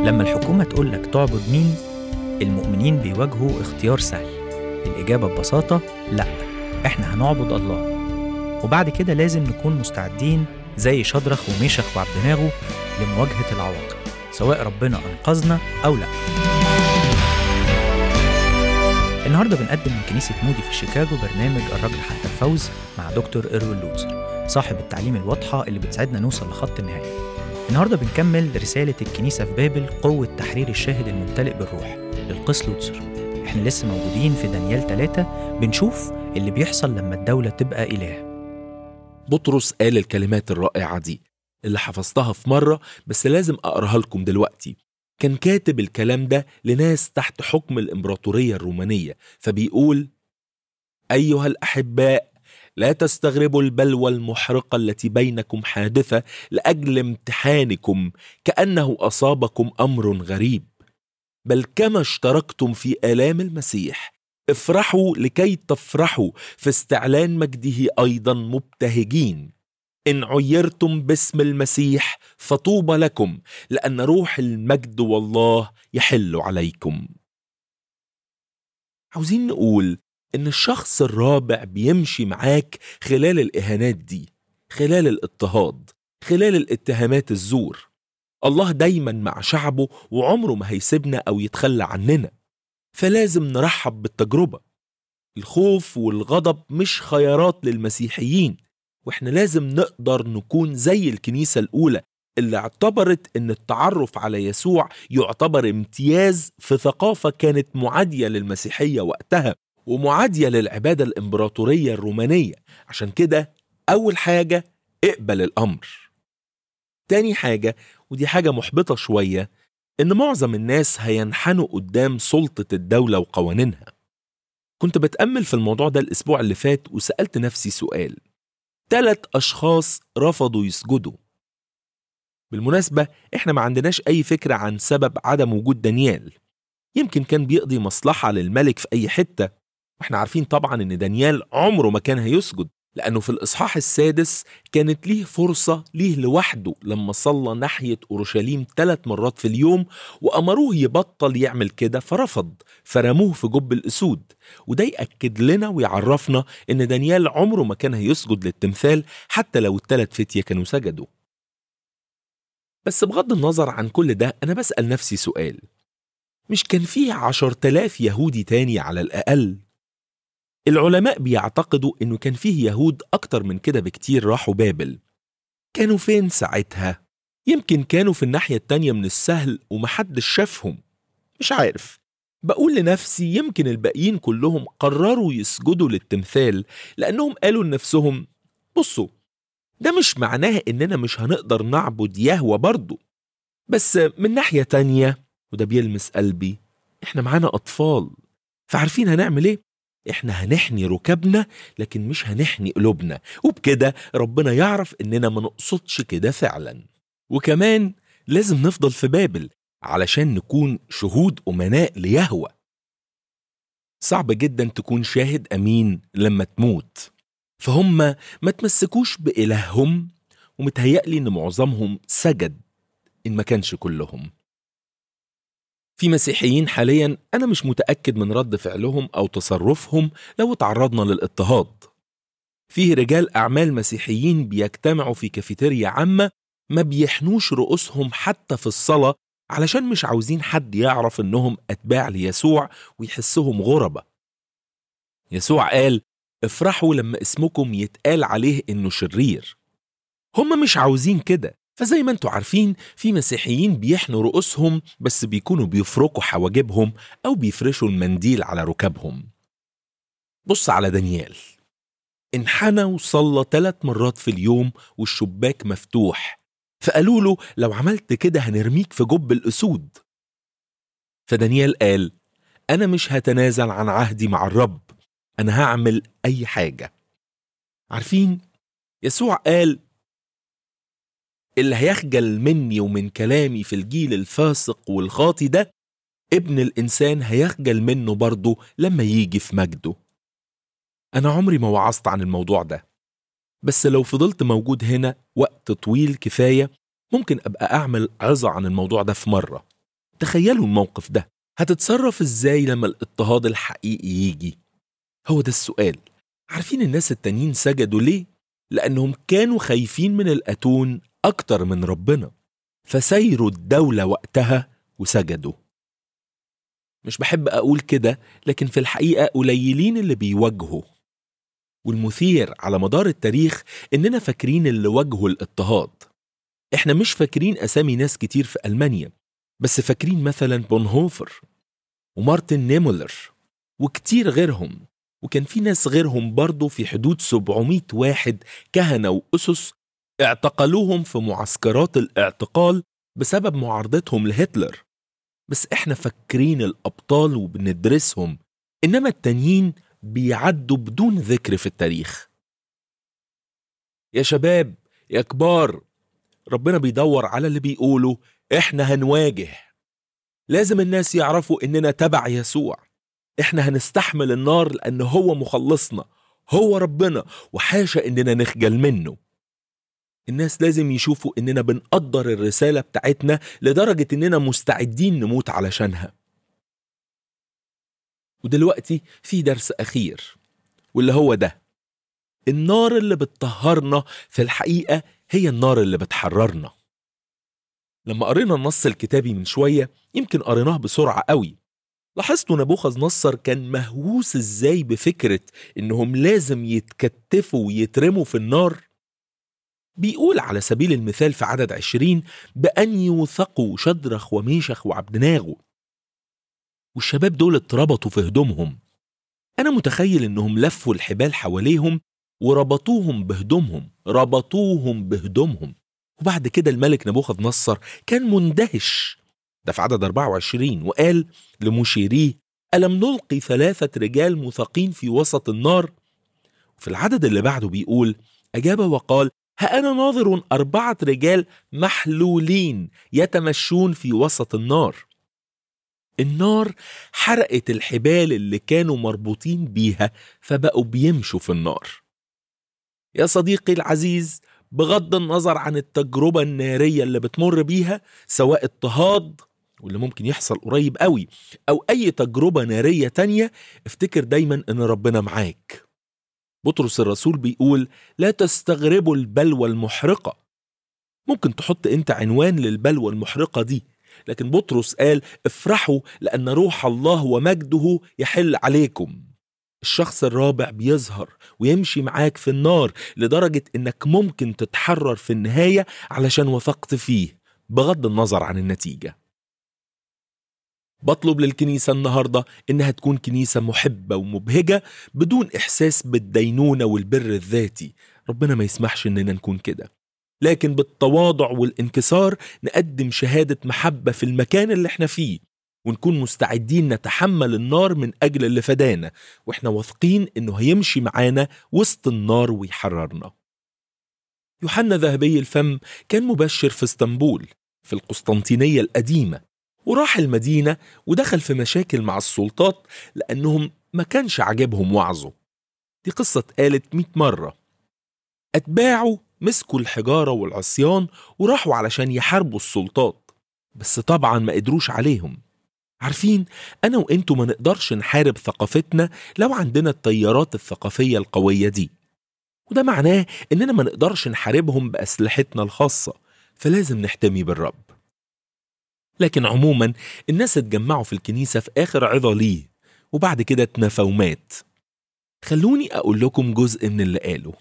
لما الحكومة تقول لك تعبد مين المؤمنين بيواجهوا اختيار سهل الإجابة ببساطة لأ إحنا هنعبد الله وبعد كده لازم نكون مستعدين زي شدرخ وميشخ وعبدناغو لمواجهة العواقب سواء ربنا أنقذنا أو لأ النهارده بنقدم من كنيسة مودي في شيكاغو برنامج الرجل حتى الفوز مع دكتور إروين لوتسر صاحب التعليم الواضحة اللي بتساعدنا نوصل لخط النهاية النهارده بنكمل رسالة الكنيسة في بابل قوة تحرير الشاهد الممتلئ بالروح للقس لوتسر احنا لسه موجودين في دانيال 3 بنشوف اللي بيحصل لما الدولة تبقى إله بطرس قال الكلمات الرائعة دي اللي حفظتها في مرة بس لازم أقراها لكم دلوقتي كان كاتب الكلام ده لناس تحت حكم الإمبراطورية الرومانية فبيقول أيها الأحباء لا تستغربوا البلوى المحرقة التي بينكم حادثة لأجل امتحانكم كأنه أصابكم أمر غريب بل كما اشتركتم في آلام المسيح افرحوا لكي تفرحوا في استعلان مجده أيضا مبتهجين إن عيرتم باسم المسيح فطوبى لكم لأن روح المجد والله يحل عليكم عاوزين نقول إن الشخص الرابع بيمشي معاك خلال الإهانات دي خلال الاضطهاد خلال الاتهامات الزور الله دايما مع شعبه وعمره ما هيسيبنا أو يتخلى عننا فلازم نرحب بالتجربة الخوف والغضب مش خيارات للمسيحيين واحنا لازم نقدر نكون زي الكنيسة الأولى اللي اعتبرت ان التعرف على يسوع يعتبر امتياز في ثقافة كانت معادية للمسيحية وقتها ومعادية للعبادة الإمبراطورية الرومانية عشان كده أول حاجة اقبل الأمر تاني حاجة ودي حاجة محبطة شوية إن معظم الناس هينحنوا قدام سلطة الدولة وقوانينها كنت بتأمل في الموضوع ده الأسبوع اللي فات وسألت نفسي سؤال تلت أشخاص رفضوا يسجدوا بالمناسبة إحنا ما عندناش أي فكرة عن سبب عدم وجود دانيال يمكن كان بيقضي مصلحة للملك في أي حتة واحنا عارفين طبعا إن دانيال عمره ما كان هيسجد لأنه في الإصحاح السادس كانت ليه فرصة ليه لوحده لما صلى ناحية أورشليم ثلاث مرات في اليوم وأمروه يبطل يعمل كده فرفض فرموه في جب الأسود وده يأكد لنا ويعرفنا إن دانيال عمره ما كان هيسجد للتمثال حتى لو الثلاث فتية كانوا سجدوا بس بغض النظر عن كل ده أنا بسأل نفسي سؤال مش كان فيه عشر تلاف يهودي تاني على الأقل العلماء بيعتقدوا انه كان فيه يهود اكتر من كده بكتير راحوا بابل كانوا فين ساعتها يمكن كانوا في الناحية التانية من السهل ومحدش شافهم مش عارف بقول لنفسي يمكن الباقيين كلهم قرروا يسجدوا للتمثال لأنهم قالوا لنفسهم بصوا ده مش معناه إننا مش هنقدر نعبد يهوى برضه بس من ناحية تانية وده بيلمس قلبي إحنا معانا أطفال فعارفين هنعمل إيه؟ احنا هنحني ركبنا لكن مش هنحني قلوبنا وبكده ربنا يعرف اننا ما نقصدش كده فعلا وكمان لازم نفضل في بابل علشان نكون شهود أمناء ليهوى صعب جدا تكون شاهد أمين لما تموت فهم ما تمسكوش بإلههم ومتهيألي إن معظمهم سجد إن ما كانش كلهم في مسيحيين حاليا أنا مش متأكد من رد فعلهم أو تصرفهم لو تعرضنا للاضطهاد فيه رجال أعمال مسيحيين بيجتمعوا في كافيتيريا عامة ما بيحنوش رؤوسهم حتى في الصلاة علشان مش عاوزين حد يعرف إنهم أتباع ليسوع ويحسهم غربة يسوع قال افرحوا لما اسمكم يتقال عليه إنه شرير هم مش عاوزين كده فزي ما انتوا عارفين في مسيحيين بيحنوا رؤوسهم بس بيكونوا بيفركوا حواجبهم أو بيفرشوا المنديل على ركابهم بص على دانيال انحنى وصلى ثلاث مرات في اليوم والشباك مفتوح فقالوا له لو عملت كده هنرميك في جب الأسود فدانيال قال أنا مش هتنازل عن عهدي مع الرب أنا هعمل أي حاجة عارفين يسوع قال اللي هيخجل مني ومن كلامي في الجيل الفاسق والخاطي ده ابن الإنسان هيخجل منه برضه لما يجي في مجده أنا عمري ما وعظت عن الموضوع ده بس لو فضلت موجود هنا وقت طويل كفاية ممكن أبقى أعمل عظة عن الموضوع ده في مرة تخيلوا الموقف ده هتتصرف ازاي لما الاضطهاد الحقيقي يجي هو ده السؤال عارفين الناس التانيين سجدوا ليه لانهم كانوا خايفين من الاتون اكتر من ربنا فسيروا الدولة وقتها وسجدوا مش بحب اقول كده لكن في الحقيقة قليلين اللي بيواجهوا والمثير على مدار التاريخ اننا فاكرين اللي واجهوا الاضطهاد احنا مش فاكرين اسامي ناس كتير في المانيا بس فاكرين مثلا بونهوفر ومارتن نيمولر وكتير غيرهم وكان في ناس غيرهم برضه في حدود 700 واحد كهنة وأسس اعتقلوهم في معسكرات الاعتقال بسبب معارضتهم لهتلر بس احنا فاكرين الأبطال وبندرسهم إنما التانيين بيعدوا بدون ذكر في التاريخ يا شباب يا كبار ربنا بيدور على اللي بيقولوا احنا هنواجه لازم الناس يعرفوا اننا تبع يسوع احنا هنستحمل النار لان هو مخلصنا هو ربنا وحاشا اننا نخجل منه الناس لازم يشوفوا اننا بنقدر الرسالة بتاعتنا لدرجة اننا مستعدين نموت علشانها ودلوقتي في درس اخير واللي هو ده النار اللي بتطهرنا في الحقيقة هي النار اللي بتحررنا لما قرينا النص الكتابي من شوية يمكن قريناه بسرعة قوي لاحظتوا نبوخذ نصر كان مهووس ازاي بفكرة انهم لازم يتكتفوا ويترموا في النار بيقول على سبيل المثال في عدد عشرين بأن يوثقوا شدرخ وميشخ وعبدناغو والشباب دول اتربطوا في هدومهم أنا متخيل إنهم لفوا الحبال حواليهم وربطوهم بهدومهم ربطوهم بهدومهم وبعد كده الملك نبوخذ نصر كان مندهش ده في عدد 24 وقال لمشيريه ألم نلقي ثلاثة رجال مثقين في وسط النار وفي العدد اللي بعده بيقول أجاب وقال ها أنا ناظر أربعة رجال محلولين يتمشون في وسط النار النار حرقت الحبال اللي كانوا مربوطين بيها فبقوا بيمشوا في النار يا صديقي العزيز بغض النظر عن التجربة النارية اللي بتمر بيها سواء اضطهاد واللي ممكن يحصل قريب قوي أو أي تجربة نارية تانية افتكر دايما إن ربنا معاك بطرس الرسول بيقول لا تستغربوا البلوى المحرقة ممكن تحط انت عنوان للبلوى المحرقة دي لكن بطرس قال افرحوا لأن روح الله ومجده يحل عليكم الشخص الرابع بيظهر ويمشي معاك في النار لدرجة انك ممكن تتحرر في النهاية علشان وثقت فيه بغض النظر عن النتيجة بطلب للكنيسة النهاردة إنها تكون كنيسة محبة ومبهجة بدون إحساس بالدينونة والبر الذاتي ربنا ما يسمحش إننا نكون كده لكن بالتواضع والانكسار نقدم شهادة محبة في المكان اللي احنا فيه ونكون مستعدين نتحمل النار من أجل اللي فدانا واحنا واثقين إنه هيمشي معانا وسط النار ويحررنا يوحنا ذهبي الفم كان مبشر في اسطنبول في القسطنطينية القديمة وراح المدينة ودخل في مشاكل مع السلطات لأنهم ما كانش عجبهم وعظه دي قصة اتقالت مئة مرة أتباعه مسكوا الحجارة والعصيان وراحوا علشان يحاربوا السلطات بس طبعا ما قدروش عليهم عارفين أنا وإنتوا ما نقدرش نحارب ثقافتنا لو عندنا التيارات الثقافية القوية دي وده معناه إننا ما نقدرش نحاربهم بأسلحتنا الخاصة فلازم نحتمي بالرب لكن عموما الناس اتجمعوا في الكنيسة في آخر عظة ليه وبعد كده اتنفى ومات خلوني أقول لكم جزء من اللي قاله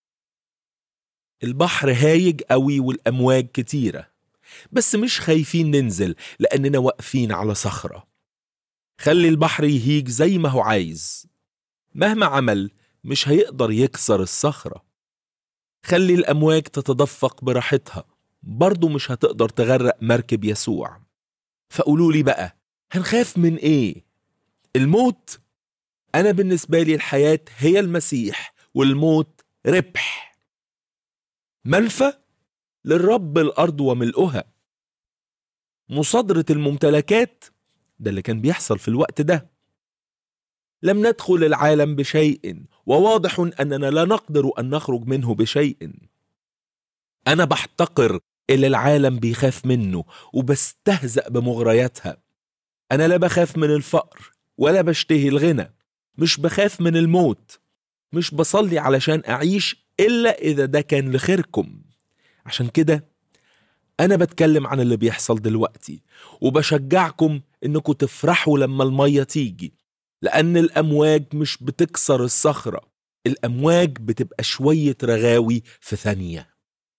البحر هايج قوي والأمواج كتيرة بس مش خايفين ننزل لأننا واقفين على صخرة خلي البحر يهيج زي ما هو عايز مهما عمل مش هيقدر يكسر الصخرة خلي الأمواج تتدفق براحتها برضه مش هتقدر تغرق مركب يسوع فقولوا لي بقى هنخاف من ايه الموت انا بالنسبه لي الحياه هي المسيح والموت ربح منفى للرب الارض وملؤها مصادره الممتلكات ده اللي كان بيحصل في الوقت ده لم ندخل العالم بشيء وواضح اننا لا نقدر ان نخرج منه بشيء انا بحتقر اللي العالم بيخاف منه وبستهزأ بمغرياتها أنا لا بخاف من الفقر ولا بشتهي الغنى مش بخاف من الموت مش بصلي علشان أعيش إلا إذا ده كان لخيركم عشان كده أنا بتكلم عن اللي بيحصل دلوقتي وبشجعكم إنكم تفرحوا لما المية تيجي لأن الأمواج مش بتكسر الصخرة الأمواج بتبقى شوية رغاوي في ثانية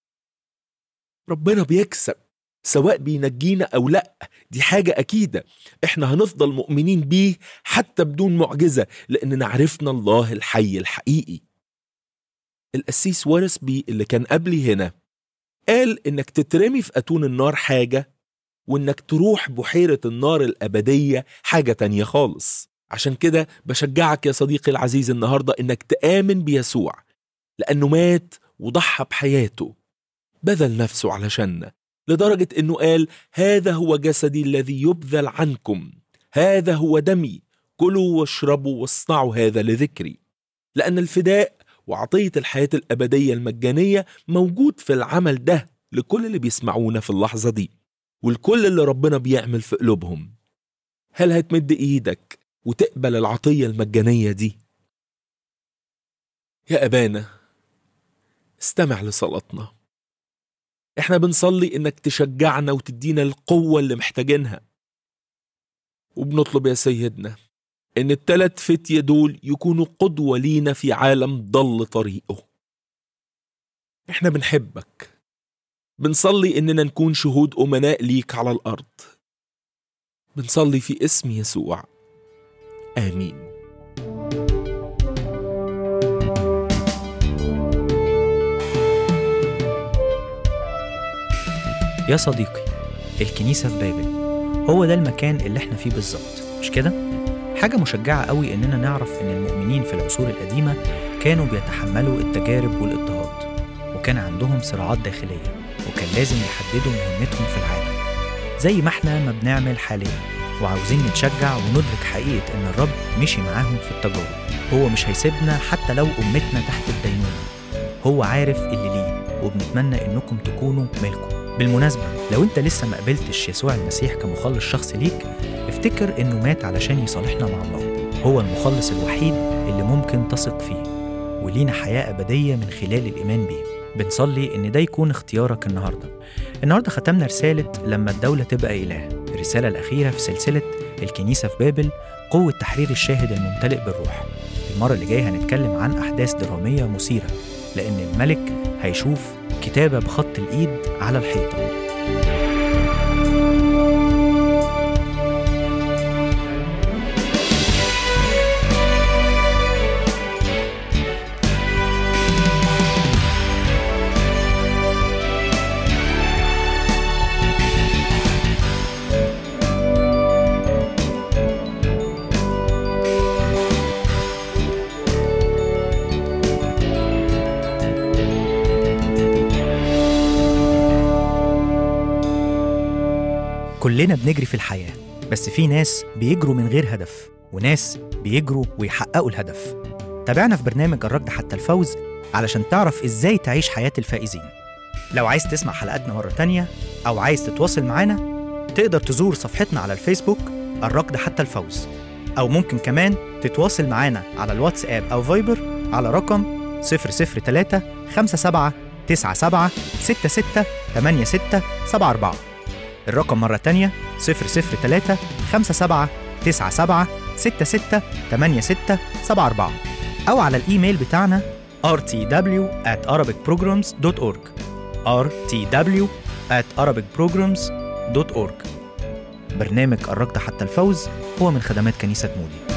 ربنا بيكسب سواء بينجينا أو لأ دي حاجة أكيدة إحنا هنفضل مؤمنين بيه حتى بدون معجزة لأننا عرفنا الله الحي الحقيقي القسيس وارسبي اللي كان قبلي هنا قال إنك تترمي في أتون النار حاجة وإنك تروح بحيرة النار الأبدية حاجة تانية خالص عشان كده بشجعك يا صديقي العزيز النهاردة إنك تآمن بيسوع لأنه مات وضحى بحياته بذل نفسه علشاننا لدرجة إنه قال هذا هو جسدي الذي يبذل عنكم هذا هو دمي كلوا واشربوا واصنعوا هذا لذكري لأن الفداء وعطية الحياة الأبدية المجانية موجود في العمل ده لكل اللي بيسمعونا في اللحظة دي والكل اللي ربنا بيعمل في قلوبهم هل هتمد إيدك وتقبل العطية المجانية دي يا أبانا استمع لصلاتنا احنا بنصلي انك تشجعنا وتدينا القوة اللي محتاجينها وبنطلب يا سيدنا ان التلات فتية دول يكونوا قدوة لينا في عالم ضل طريقه احنا بنحبك بنصلي اننا نكون شهود امناء ليك على الارض بنصلي في اسم يسوع امين يا صديقي الكنيسة في بابل هو ده المكان اللي احنا فيه بالظبط مش كده؟ حاجة مشجعة قوي إننا نعرف إن المؤمنين في العصور القديمة كانوا بيتحملوا التجارب والاضطهاد وكان عندهم صراعات داخلية وكان لازم يحددوا مهمتهم في العالم زي ما احنا ما بنعمل حاليا وعاوزين نتشجع وندرك حقيقة إن الرب مشي معاهم في التجارب هو مش هيسيبنا حتى لو أمتنا تحت الدينونة هو عارف اللي ليه وبنتمنى إنكم تكونوا ملكه بالمناسبة لو انت لسه ما قبلتش يسوع المسيح كمخلص شخصي ليك افتكر انه مات علشان يصالحنا مع الله هو المخلص الوحيد اللي ممكن تثق فيه ولينا حياة أبدية من خلال الإيمان بيه بنصلي إن ده يكون اختيارك النهاردة النهاردة ختمنا رسالة لما الدولة تبقى إله الرسالة الأخيرة في سلسلة الكنيسة في بابل قوة تحرير الشاهد الممتلئ بالروح المرة اللي جاية هنتكلم عن أحداث درامية مثيرة لأن الملك هيشوف كتابة بخط الإيد على الحيطة كلنا بنجري في الحياة بس في ناس بيجروا من غير هدف وناس بيجروا ويحققوا الهدف تابعنا في برنامج الركض حتى الفوز علشان تعرف ازاي تعيش حياة الفائزين لو عايز تسمع حلقاتنا مرة تانية أو عايز تتواصل معانا تقدر تزور صفحتنا على الفيسبوك الركض حتى الفوز أو ممكن كمان تتواصل معانا على الواتساب أو فايبر على رقم 003 57 97 66 86 74 الرقم مرة تانية 003 57 97 66 86 74 أو على الإيميل بتاعنا rtw at arabicprograms.org rtw at arabicprograms.org برنامج الركض حتى الفوز هو من خدمات كنيسة مودي